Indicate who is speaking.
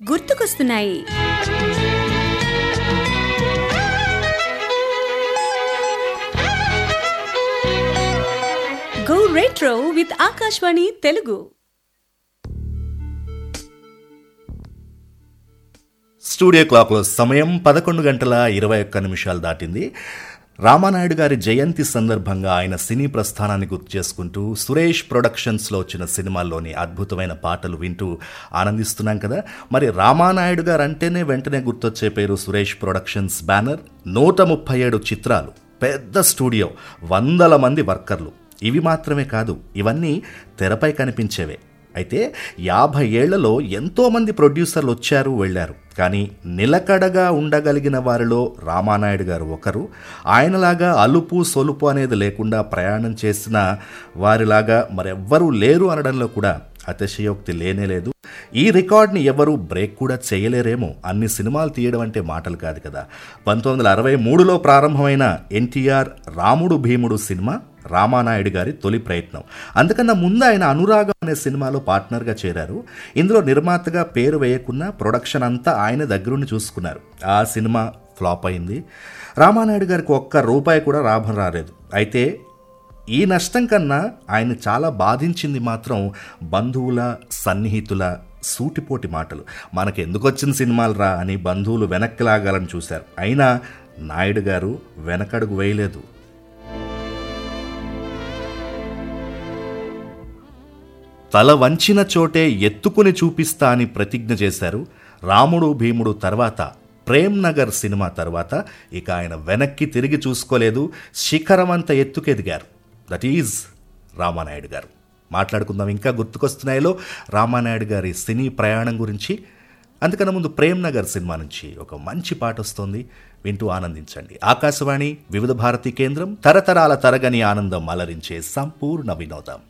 Speaker 1: గుర్తుకొస్తున్నాయి go retro with Akashvani Telugu
Speaker 2: studio క్లాక్లో సమయం పదకొండు గంటల ఇరవై ఒక్క నిమిషాలు దాటింది రామానాయుడు గారి జయంతి సందర్భంగా ఆయన సినీ ప్రస్థానాన్ని గుర్తు చేసుకుంటూ సురేష్ ప్రొడక్షన్స్లో వచ్చిన సినిమాల్లోని అద్భుతమైన పాటలు వింటూ ఆనందిస్తున్నాం కదా మరి రామానాయుడు గారు అంటేనే వెంటనే గుర్తొచ్చే పేరు సురేష్ ప్రొడక్షన్స్ బ్యానర్ నూట ముప్పై ఏడు చిత్రాలు పెద్ద స్టూడియో వందల మంది వర్కర్లు ఇవి మాత్రమే కాదు ఇవన్నీ తెరపై కనిపించేవే అయితే యాభై ఏళ్లలో ఎంతోమంది ప్రొడ్యూసర్లు వచ్చారు వెళ్ళారు కానీ నిలకడగా ఉండగలిగిన వారిలో రామానాయుడు గారు ఒకరు ఆయనలాగా అలుపు సొలుపు అనేది లేకుండా ప్రయాణం చేసిన వారిలాగా మరెవ్వరూ లేరు అనడంలో కూడా అతిశయోక్తి లేనే లేదు ఈ రికార్డ్ని ఎవరు బ్రేక్ కూడా చేయలేరేమో అన్ని సినిమాలు తీయడం అంటే మాటలు కాదు కదా పంతొమ్మిది వందల అరవై మూడులో ప్రారంభమైన ఎన్టీఆర్ రాముడు భీముడు సినిమా రామానాయుడు గారి తొలి ప్రయత్నం అందుకన్నా ముందు ఆయన అనురాగం అనే సినిమాలో పార్ట్నర్గా చేరారు ఇందులో నిర్మాతగా పేరు వేయకున్నా ప్రొడక్షన్ అంతా ఆయన దగ్గరుండి చూసుకున్నారు ఆ సినిమా ఫ్లాప్ అయింది రామానాయుడు గారికి ఒక్క రూపాయి కూడా లాభం రాలేదు అయితే ఈ నష్టం కన్నా ఆయన చాలా బాధించింది మాత్రం బంధువుల సన్నిహితుల సూటిపోటి మాటలు మనకు ఎందుకు వచ్చిన సినిమాలు రా అని బంధువులు వెనక్కి లాగాలని చూశారు అయినా నాయుడు గారు వెనకడుగు వేయలేదు తల వంచిన చోటే ఎత్తుకుని చూపిస్తా అని ప్రతిజ్ఞ చేశారు రాముడు భీముడు తర్వాత ప్రేమ్ నగర్ సినిమా తర్వాత ఇక ఆయన వెనక్కి తిరిగి చూసుకోలేదు శిఖరమంత ఎత్తుకెదిగారు దట్ ఈజ్ రామానాయుడు గారు మాట్లాడుకుందాం ఇంకా గుర్తుకొస్తున్నాయిలో రామానాయుడు గారి సినీ ప్రయాణం గురించి అందుకన్నా ముందు ప్రేమ్ నగర్ సినిమా నుంచి ఒక మంచి పాట వస్తుంది వింటూ ఆనందించండి ఆకాశవాణి వివిధ భారతి కేంద్రం తరతరాల తరగని ఆనందం అలరించే సంపూర్ణ వినోదం